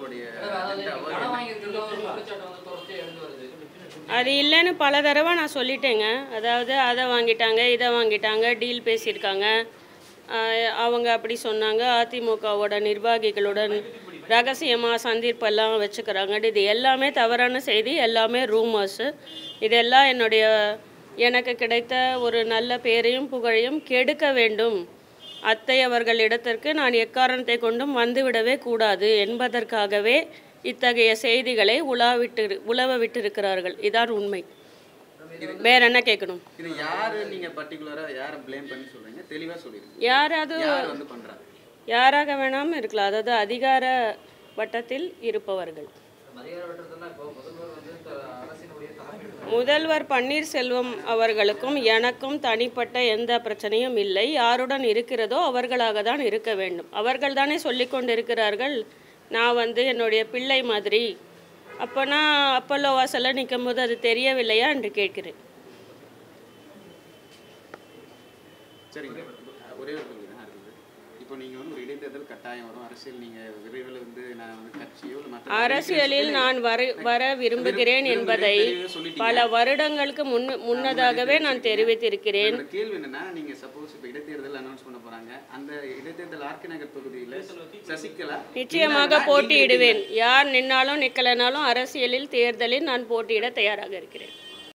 உங்களுடைய அதாவது agenda நீங்க work கடன் என்ன? வாங்கியிருக்கிறதா ஒரு குற்றச்சாட்டு வந்து தொடர்ச்சியா எழுந்து வருது அது இல்லைன்னு பல தடவை நான் சொல்லிட்டேங்க அதாவது அதை வாங்கிட்டாங்க இதை வாங்கிட்டாங்க டீல் பேசியிருக்காங்க ஆஹ் அவங்க அப்படி சொன்னாங்க அதிமுகவோட நிர்வாகிகளுடன் ரகசியமாக சந்திப்பெல்லாம் வச்சுக்கிறாங்க இது எல்லாமே தவறான செய்தி எல்லாமே ரூமர்ஸு இதெல்லாம் என்னுடைய எனக்கு கிடைத்த ஒரு நல்ல பேரையும் புகழையும் கெடுக்க வேண்டும் அத்தை அவர்கள் இடத்திற்கு நான் எக்காரணத்தை கொண்டும் வந்துவிடவே கூடாது என்பதற்காகவே இத்தகைய செய்திகளை உலாவிட்டு உலவ விட்டிருக்கிறார்கள் இதான் உண்மை வேற என்ன கேட்கணும் இது யாரு நீங்க பர்டிகுலரா யாரை ப்ளேம் பண்ணி சொல்றீங்க தெளிவா சொல்லிருங்க யாராவது யார் வந்து பண்றாங்க யாராக வேணாமல் இருக்கலாம் அதாவது அதிகார வட்டத்தில் இருப்பவர்கள் அதிகார வட்டத்தில் இப்போ முதல்வர் வந்து த- அரசினுடைய தலைமை முதல்வர் பன்னீர்செல்வம் அவர்களுக்கும் எனக்கும் தனிப்பட்ட எந்த பிரச்சனையும் இல்லை யாருடன் இருக்கிறதோ அவர்களாக தான் இருக்க வேண்டும் அவர்கள் தானே சொல்லி கொண்டிருக்கிறார்கள் நான் வந்து என்னுடைய பிள்ளை மாதிரி அப்போ நான் அப்பல்லோ வாசலில் நிற்கும் போது அது தெரியவில்லையா என்று கேட்கிறேன் சரிங்க ஒரே ஒரு கேள்வி தான் இருக்குது இப்போ நீங்க வந்து ஒரு இடைத்தேர்தல் கட்டாயம் வரும் அரசியல் நீங்க விரைவில் வந்து நான் வந்து கட்சியோ இல்லை மற்ற அரசியலில் நான் வர வர விரும்புகிறேன் என்பதை பல வருடங்களுக்கு முன் முன்னதாகவே நான் தெரிவித்திருக்கிறேன் என்னோட கேள்வி என்னன்னா நீங்க சப்போஸ் இப்போ இடைத்தேர்தல் அனௌன்ஸ் பண்ண போறாங்க அந்த இடைத்தேர்தல் ஆர்கே நகர் தொகுதியில சசிகலா நிச்சயமாக போட்டியிடுவேன் யார் நின்னாலும் நிற்கலைனாலும் அரசியலில் தேர்தலில் நான் போட்டியிட தயாராக இருக்கிறேன்